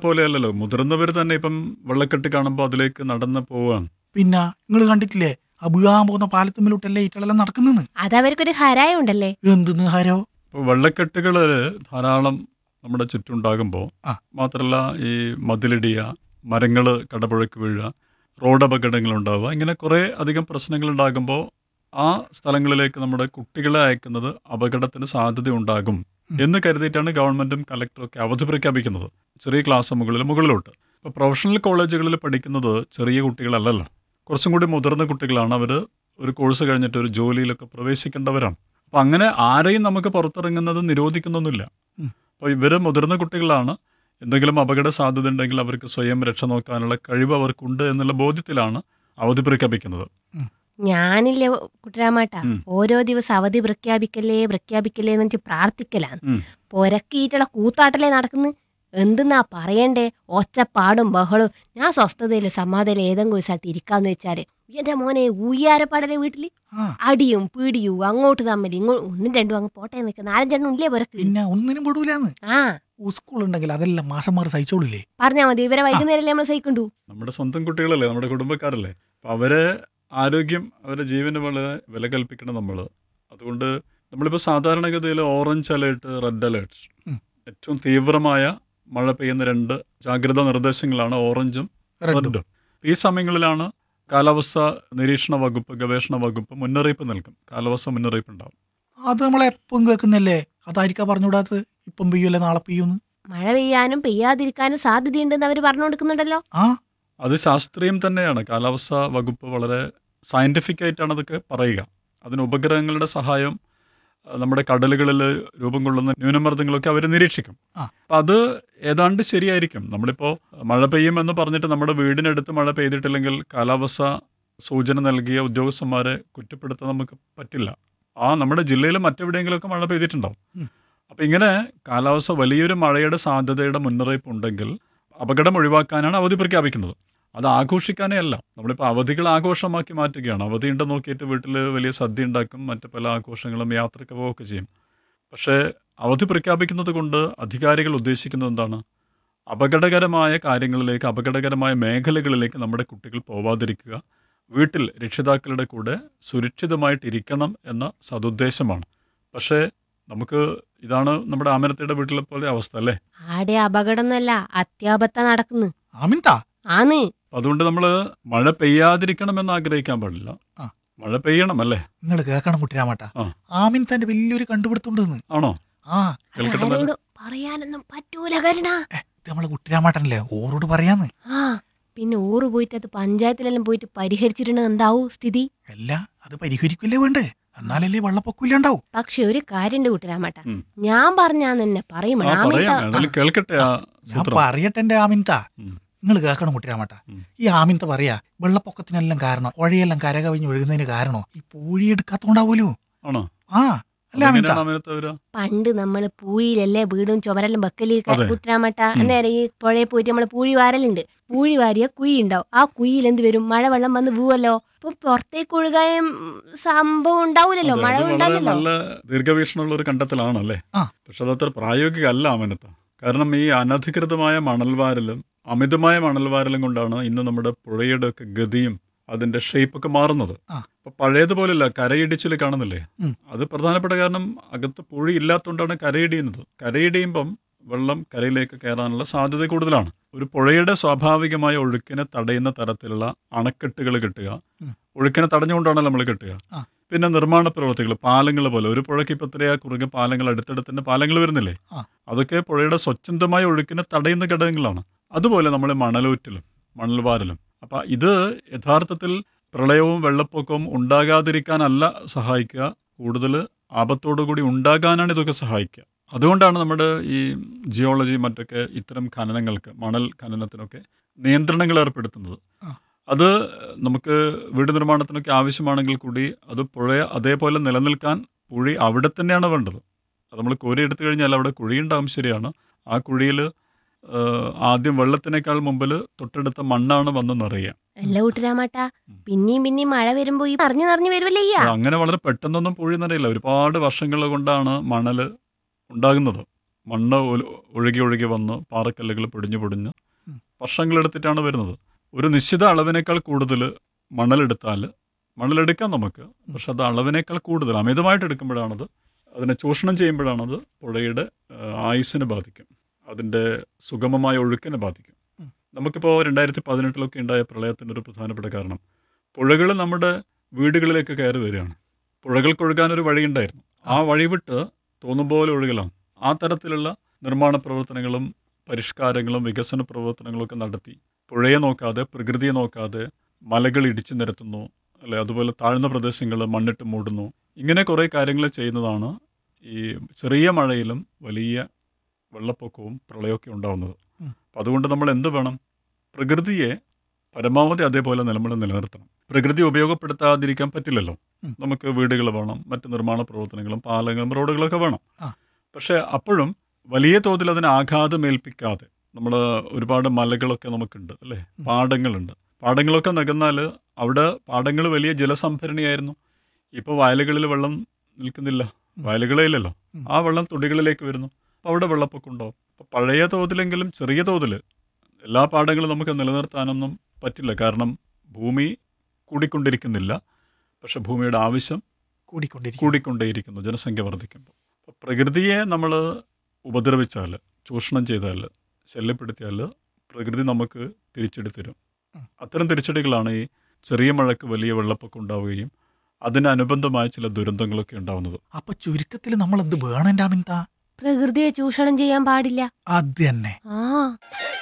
പോലെയല്ലല്ലോ മുതിർന്നവർ തന്നെ ഇപ്പം വെള്ളക്കെട്ട് കാണുമ്പോൾ അതിലേക്ക് നടന്ന് പോവാണ് പിന്നെ നിങ്ങൾ കണ്ടിട്ടില്ലേ ആ വീഴാൻ പോകുന്ന പാലത്തുമ്മിലോട്ടല്ലേ ഈറ്റളെല്ലാം നടക്കുന്നെന്ന് അതവർക്കൊരു ഹരായം ഉണ്ടല്ലേ എന്തെന്ന് ഹരോ ഇപ്പോൾ വെള്ളക്കെട്ടുകൾ ധാരാളം നമ്മുടെ ചുറ്റുണ്ടാകുമ്പോൾ ആ. മാത്രമല്ല ഈ മതിലിടിയ മരങ്ങൾ കടപുഴക്ക് വീഴുക റോഡ് അപകടങ്ങൾ ഉണ്ടാവുക ഇങ്ങനെ കുറേ അധികം പ്രശ്നങ്ങൾ ഉണ്ടാകുമ്പോൾ ആ സ്ഥലങ്ങളിലേക്ക് നമ്മുടെ കുട്ടികളെ അയക്കുന്നത് അപകടത്തിന് സാധ്യത ഉണ്ടാകും ഉം. എന്ന് കരുതിയിട്ടാണ് ഗവൺമെന്റും കലക്ടറും ഒക്കെ അവധി പ്രഖ്യാപിക്കുന്നത് ചെറിയ ക്ലാസ് മുകളിൽ മുകളിലോട്ട് ഇപ്പോൾ പ്രൊഫഷണൽ കോളേജുകളിൽ പഠിക്കുന്നത് ചെറിയ കുട്ടികളല്ലല്ലോ കുറച്ചും കൂടി മുതിർന്ന കുട്ടികളാണ് അവർ ഒരു കോഴ്സ് കഴിഞ്ഞിട്ട് ഒരു ജോലിയിലൊക്കെ പ്രവേശിക്കേണ്ടവരാണ് അപ്പം അങ്ങനെ ആരെയും നമുക്ക് പുറത്തിറങ്ങുന്നത് നിരോധിക്കുന്നൊന്നുമില്ല ഉം. അപ്പോൾ ഇവർ മുതിർന്ന കുട്ടികളാണ് എന്തെങ്കിലും അപകട സാധ്യത ഉണ്ടെങ്കിൽ അവർക്ക് സ്വയം രക്ഷ നോക്കാനുള്ള കഴിവ് അവർക്കുണ്ട് എന്നുള്ള ബോധ്യത്തിലാണ് അവധി പ്രഖ്യാപിക്കുന്നത് ഞാനില്ലേ കുട്ടരാമാട്ട ഉം. ഓരോ ദിവസം അവധി പ്രഖ്യാപിക്കല്ലേ പ്രഖ്യാപിക്കല്ലേ എന്ന് വെച്ച് പ്രാർത്ഥിക്കലാണ് ഉം. പൊരക്കിയിട്ടുള്ള കൂത്താട്ടല്ലേ നടക്കുന്നു എന്തെന്നാ പറയണ്ടേ ഒച്ചപ്പാടും ബഹളവും ഞാൻ സ്വസ്ഥതയില് സമാധാനം ഏതെങ്കിലും ഒരു സ്ഥലത്ത് ഇരിക്കാന്ന് വെച്ചാല് എന്റെ മോനെ ഊയാരപ്പാടല്ലേ വീട്ടില് ആ അടിയും പീടിയും അങ്ങോട്ട് തമ്മിൽ ഇങ്ങോട്ട് ഒന്നും രണ്ടും അങ്ങ് പോട്ടെ നിൽക്കുക നാലഞ്ചെണ്ണം ഇല്ലേ പൊരക്ക് പിന്നെ ഒന്നിനും പെടൂലെന്ന് ആ സ്കൂൾ ഉണ്ടെങ്കിൽ അതെല്ലാം മാഷന്മാർ സഹിച്ചോളൂലേ പറഞ്ഞാ മതി ഇവരെ വൈകുന്നേരല്ലേ നമ്മൾ സഹിക്കണ്ടു നമ്മുടെ സ്വന്തം കുട്ടികളല്ലേ നമ്മുടെ കുടുംബക്കാരല്ലേ അപ്പം അവരെ ആരോഗ്യം അവരുടെ ജീവന് വളരെ വില കൽപ്പിക്കണം നമ്മൾ അതുകൊണ്ട് നമ്മളിപ്പോൾ സാധാരണഗതിയിൽ ഓറഞ്ച് അലേർട്ട് റെഡ് അലേർട്ട് ഉം. ഏറ്റവും തീവ്രമായ മഴ പെയ്യുന്ന രണ്ട് ജാഗ്രതാ നിർദ്ദേശങ്ങളാണ് ഓറഞ്ചും റെഡും. റെഡും ഈ സമയങ്ങളിലാണ് കാലാവസ്ഥ നിരീക്ഷണ വകുപ്പ് ഗവേഷണ വകുപ്പ് മുന്നറിയിപ്പ് നൽകും കാലാവസ്ഥ മുന്നറിയിപ്പ് ഉണ്ടാവും അത് നമ്മളെപ്പം കേൾക്കുന്നല്ലേ അതായിരിക്കാ പറഞ്ഞുകൂടാത്തത് ഇപ്പം പെയ്യൂല്ലേ നാളെ പെയ്യൂന്ന് മഴ പെയ്യാനും പെയ്യാതിരിക്കാനും സാധ്യതയുണ്ടെന്ന് അവർ പറഞ്ഞു കൊടുക്കുന്നുണ്ടല്ലോ ആ അത് ശാസ്ത്രീയം തന്നെയാണ് കാലാവസ്ഥ വകുപ്പ് വളരെ സയൻറ്റിഫിക് ആയിട്ടാണ് അതൊക്കെ പറയുക അതിന് ഉപഗ്രഹങ്ങളുടെ സഹായം അഹ് നമ്മുടെ കടലുകളിൽ രൂപം കൊള്ളുന്ന ന്യൂനമർദ്ദങ്ങളൊക്കെ അവർ നിരീക്ഷിക്കും ആ. അപ്പം അത് ഏതാണ്ട് ശരിയായിരിക്കും നമ്മളിപ്പോൾ മഴ പെയ്യുമെന്ന് പറഞ്ഞിട്ട് നമ്മുടെ വീടിനടുത്ത് മഴ പെയ്തിട്ടില്ലെങ്കിൽ കാലാവസ്ഥ സൂചന നൽകിയ ഉദ്യോഗസ്ഥന്മാരെ കുറ്റപ്പെടുത്താൻ നമുക്ക് പറ്റില്ല ആ നമ്മുടെ ജില്ലയിൽ മറ്റെവിടെയെങ്കിലുമൊക്കെ മഴ പെയ്തിട്ടുണ്ടാവും ഉം. അപ്പം ഇങ്ങനെ കാലാവസ്ഥ വലിയൊരു മഴയുടെ സാധ്യതയുടെ മുന്നറിയിപ്പ് ഉണ്ടെങ്കിൽ അപകടം ഒഴിവാക്കാനാണ് അവധി പ്രഖ്യാപിക്കുന്നത് അത് ആഘോഷിക്കാനേ അല്ല നമ്മളിപ്പോൾ അവധികൾ ആഘോഷമാക്കി മാറ്റുകയാണ് അവധി ഉണ്ട് നോക്കിയിട്ട് വീട്ടിൽ വലിയ സദ്യ ഉണ്ടാക്കും മറ്റ് പല ആഘോഷങ്ങളും യാത്രയ്ക്ക് പോവുകയൊക്കെ ചെയ്യും പക്ഷേ അവധി പ്രഖ്യാപിക്കുന്നത് കൊണ്ട് അധികാരികൾ ഉദ്ദേശിക്കുന്നത് എന്താണ് അപകടകരമായ കാര്യങ്ങളിലേക്ക് അപകടകരമായ മേഖലകളിലേക്ക് നമ്മുടെ കുട്ടികൾ പോവാതിരിക്കുക വീട്ടിൽ രക്ഷിതാക്കളുടെ കൂടെ സുരക്ഷിതമായിട്ടിരിക്കണം എന്ന സതുദ്ദേശമാണ് പക്ഷേ നമുക്ക് ഇതാണ് നമ്മുടെ ആമനത്തയുടെ വീട്ടിലെ പോലെ അവസ്ഥ അല്ലേ ആടെ അപകടമൊന്നുമല്ല അത്യാപത്ത നടക്കുന്നു ആമിൻതാ ആന്ന് അപ്പം അതുകൊണ്ട് നമ്മൾ മഴ പെയ്യാതിരിക്കണമെന്ന് ആഗ്രഹിക്കാൻ പാടില്ല ആ. മഴ പെയ്യണം അല്ലേ നിങ്ങൾ കേൾക്കണം കുട്ടിരാമാട്ട ആ. ആമിൻ തന്റെ വലിയൊരു കണ്ടുപിടുത്തുണ്ടെന്ന് ആണോ ആ കേൾക്കട്ടെ നല്ല- ആരോടും പറയാനൊന്നും പറ്റൂല കരുണ ഇത് നമ്മളെ കുട്ടിരാമാട്ടനല്ലേ ഓരോട് പറയാന്ന് ആ പിന്നെ ഊറ് പോയിട്ട് അത് പഞ്ചായത്തിലെല്ലാം പോയിട്ട് പരിഹരിച്ചിട്ടുണ്ട് എന്താവും സ്ഥിതി അല്ല അത് പരിഹരിക്കില്ലേ വേണ്ടേ എന്നാലല്ലേ വെള്ളപ്പൊക്കം ഉണ്ടാവും പക്ഷെ ഒരു കാര്യണ്ട് കുട്ടരാമട്ട ഉം. ഞാൻ പറഞ്ഞാന്ന് തന്നെ പറയും ആ പറയാം ഏതായാലും കേൾക്കട്ടെ ആ ഞാൻ സൂത്രം പറയട്ടെ എന്റെ ആമിൻത ഉം. നിങ്ങൾ കേൾക്കണം കുട്ടിരാമട്ട ഉം. ഈ ആമിൻത പറയാ വെള്ളപ്പൊക്കത്തിനെല്ലാം കാരണം പുഴയെല്ലാം കരകവിഞ്ഞ് ഒഴുകുന്നതിന് കാരണം ഈ പൂഴി എടുക്കാത്തോണ്ടാവൂലോ ആണോ ആ അല്ല ആമിൻത അതെങ്ങനെയാണ് ആമനത്ത് വരിക പണ്ട് നമ്മള് പൂയിലല്ലേ വീടും ചുമരെല്ലാം വെക്കല് അതെ. കുട്ടരാമട്ട ഉം. അന്നേരം ഈ പുഴയിൽ പോയിട്ട് നമ്മള് പൂഴി വാരലുണ്ട് പൂഴി വാരിയ കുഴി ഉണ്ടാവും ആ കുഴിയിൽ എന്ത് വരും മഴവെള്ളം വന്ന് പോവല്ലോ അപ്പൊ പുറത്തേക്ക് ഒഴുകാൻ സംഭവം ഉണ്ടാവൂലല്ലോ അതെ, മഴ അത് വളരെ ഉണ്ടാവില്ലല്ലോ നല്ല ദീർഘവീക്ഷണമുള്ള ഒരു കണ്ടെത്തലാണല്ലേ ആ. പക്ഷെ അതത്ര പ്രായോഗിക അല്ല അമനത്ത് കാരണം ഈ അനധികൃതമായ മണൽവാരലും അമിതമായ മണൽവാരലും കൊണ്ടാണ് ഇന്ന് നമ്മുടെ പുഴയുടെ ഒക്കെ ഗതിയും അതിന്റെ ഷേപ്പൊക്കെ മാറുന്നത് ആ. അപ്പൊ പഴയതുപോലെയല്ല കരയിടിച്ചിൽ കാണുന്നില്ലേ ഉം. അത് പ്രധാനപ്പെട്ട കാരണം അകത്ത് പുഴ ഇല്ലാത്തതുകൊണ്ടാണ് കരയിടിയുന്നത് കരയിടിയുമ്പം വെള്ളം കരയിലേക്ക് കയറാനുള്ള സാധ്യത കൂടുതലാണ് ഒരു പുഴയുടെ സ്വാഭാവികമായ ഒഴുക്കിനെ തടയുന്ന തരത്തിലുള്ള അണക്കെട്ടുകൾ കെട്ടുക ഉം. ഒഴുക്കിനെ തടഞ്ഞുകൊണ്ടാണല്ലോ നമ്മൾ കെട്ടുക ആ. പിന്നെ നിർമ്മാണ പ്രവർത്തികൾ പാലങ്ങൾ പോലെ ഒരു പുഴയ്ക്ക് ഇപ്പം ഇത്രയാ കുറുകെ പാലങ്ങൾ അടുത്തടുത്ത് തന്നെ പാലങ്ങൾ വരുന്നില്ലേ ആ. അതൊക്കെ പുഴയുടെ സ്വച്ഛന്തമായ ഒഴുക്കിനെ തടയുന്ന ഘടകങ്ങളാണ് അതുപോലെ നമ്മൾ മണലൂറ്റിലും മണൽവാരലും അപ്പം ഇത് യഥാർത്ഥത്തിൽ പ്രളയവും വെള്ളപ്പൊക്കവും ഉണ്ടാകാതിരിക്കാനല്ല സഹായിക്കുക കൂടുതൽ ആപത്തോടുകൂടി ഉണ്ടാകാനാണ് ഇതൊക്കെ സഹായിക്കുക അതുകൊണ്ടാണ് നമ്മുടെ ഈ ജിയോളജി മറ്റൊക്കെ ഇത്തരം ഖനനങ്ങൾക്ക് മണൽ ഖനനത്തിനൊക്കെ നിയന്ത്രണങ്ങൾ ഏർപ്പെടുത്തുന്നത് ആ. അത് നമുക്ക് വീട് നിർമ്മാണത്തിനൊക്കെ ആവശ്യമാണെങ്കിൽ കൂടി അത് പുഴ അതേപോലെ നിലനിൽക്കാൻ കുഴി അവിടെ തന്നെയാണ് വേണ്ടത് അത് നമ്മൾ കോരി എടുത്തു കഴിഞ്ഞാൽ അവിടെ കുഴിയുണ്ടാവും ശരിയാണ് ആ കുഴിയിൽ ആദ്യം വെള്ളത്തിനേക്കാൾ മുമ്പിൽ തൊട്ടടുത്ത മണ്ണാണ് വന്ന് നിറയുക അല്ല കുട്ടരാമട്ട പിന്നെയും പിന്നെയും മഴ വരുമ്പോ ഈ പറഞ്ഞു നിറഞ്ഞു വരുമല്ലേ ഈ അത് അങ്ങനെ വളരെ പെട്ടെന്നൊന്നും പുഴി നിറയില്ല ഒരുപാട് വർഷങ്ങൾ കൊണ്ടാണ് മണൽ ഉണ്ടാകുന്നത് മണ്ണ് ഒല- ഒഴുകി ഒഴുകി വന്ന് പാറക്കല്ലുകൾ പൊടിഞ്ഞു പൊടിഞ്ഞ് ഉം. വർഷങ്ങളെടുത്തിട്ടാണ് വരുന്നത് ഒരു നിശ്ചിത അളവിനേക്കാൾ കൂടുതൽ മണലെടുത്താൽ മണലെടുക്കാം നമുക്ക് പക്ഷെ അത് അളവിനേക്കാൾ കൂടുതൽ അമിതമായിട്ട് എടുക്കുമ്പോഴാണത് അതിനെ ചൂഷണം ചെയ്യുമ്പോഴാണത് പുഴയുടെ ആ, ആയുസ്സിനെ ബാധിക്കും അതിൻ്റെ സുഗമമായ ഒഴുക്കിനെ ബാധിക്കും ഉം. നമുക്കിപ്പോൾ രണ്ടായിരത്തി പതിനെട്ടിലൊക്കെ ഉണ്ടായ പ്രളയത്തിൻ്റെ ഒരു പ്രധാനപ്പെട്ട കാരണം പുഴകൾ നമ്മുടെ വീടുകളിലേക്ക് കയറി വരികയാണ് പുഴകൾക്കൊഴുകാനൊരു വഴിയുണ്ടായിരുന്നു ആ വഴി വിട്ട് തോന്നും പോലെ ഒഴുകലാണ് ആ തരത്തിലുള്ള നിർമ്മാണ പ്രവർത്തനങ്ങളും പരിഷ്കാരങ്ങളും വികസന പ്രവർത്തനങ്ങളും ഒക്കെ നടത്തി പുഴയെ നോക്കാതെ പ്രകൃതിയെ നോക്കാതെ മലകൾ ഇടിച്ചു നിരത്തുന്നു അല്ലെ അതുപോലെ താഴ്ന്ന പ്രദേശങ്ങൾ മണ്ണിട്ട് മൂടുന്നു ഇങ്ങനെ കുറേ കാര്യങ്ങൾ ചെയ്യുന്നതാണ് ഈ ചെറിയ മഴയിലും വലിയ വെള്ളപ്പൊക്കവും പ്രളയമൊക്കെ ഉണ്ടാവുന്നത് ഉം. അപ്പം അതുകൊണ്ട് നമ്മൾ എന്ത് വേണം പ്രകൃതിയെ പരമാവധി അതേപോലെ നമ്മൾ നിലനിർത്തണം പ്രകൃതി ഉപയോഗപ്പെടുത്താതിരിക്കാൻ പറ്റില്ലല്ലോ ഉം. നമുക്ക് വീടുകൾ വേണം മറ്റ് നിർമ്മാണ പ്രവർത്തനങ്ങളും പാലങ്ങളും റോഡുകളൊക്കെ വേണം ആ. പക്ഷേ അപ്പോഴും വലിയ തോതിൽ അതിന് ആഘാതമേൽപ്പിക്കാതെ നമ്മൾ ഒരുപാട് മലകളൊക്കെ നമുക്കുണ്ട് അല്ലേ ഉം. പാടങ്ങളുണ്ട് പാടങ്ങളൊക്കെ നികന്നാൽ അവിടെ പാടങ്ങൾ വലിയ ജലസംഭരണിയായിരുന്നു ഇപ്പോൾ വയലുകളിൽ വെള്ളം നിൽക്കുന്നില്ല ഉം. വയലുകളേ ഇല്ലല്ലോ ഉം. ആ വെള്ളം തൊടികളിലേക്ക് വരുന്നു അപ്പോൾ അവിടെ വെള്ളപ്പൊക്കം ഉണ്ടാവും അപ്പോൾ പഴയ തോതിലെങ്കിലും ചെറിയ തോതിൽ എല്ലാ പാടങ്ങളും നമുക്ക് നിലനിർത്താനൊന്നും പറ്റില്ല കാരണം ഭൂമി കൂടിക്കൊണ്ടിരിക്കുന്നില്ല പക്ഷെ ഭൂമിയുടെ ആവശ്യം കൂടിക്കൊണ്ടിരിക്കും കൂടിക്കൊണ്ടേയിരിക്കുന്നു ജനസംഖ്യ വർദ്ധിക്കുമ്പോൾ അപ്പോൾ പ്രകൃതിയെ നമ്മൾ ഉപദ്രവിച്ചാൽ ചൂഷണം ചെയ്താൽ ശല്യപ്പെടുത്തിയാൽ പ്രകൃതി നമുക്ക് തിരിച്ചെടുത്തരും ഉം. അത്തരം തിരിച്ചടികളാണ് ഈ ചെറിയ മഴയ്ക്ക് വലിയ വെള്ളപ്പൊക്കം ഉണ്ടാവുകയും അതിനനുബന്ധമായ ചില ദുരന്തങ്ങളൊക്കെ ഉണ്ടാവുന്നത് അപ്പൊ ചുരുക്കത്തിൽ നമ്മൾ എന്ത് വേണം രാമിൻതാ പ്രകൃതിയെ ചൂഷണം ചെയ്യാൻ പാടില്ല അത് തന്നെ ആ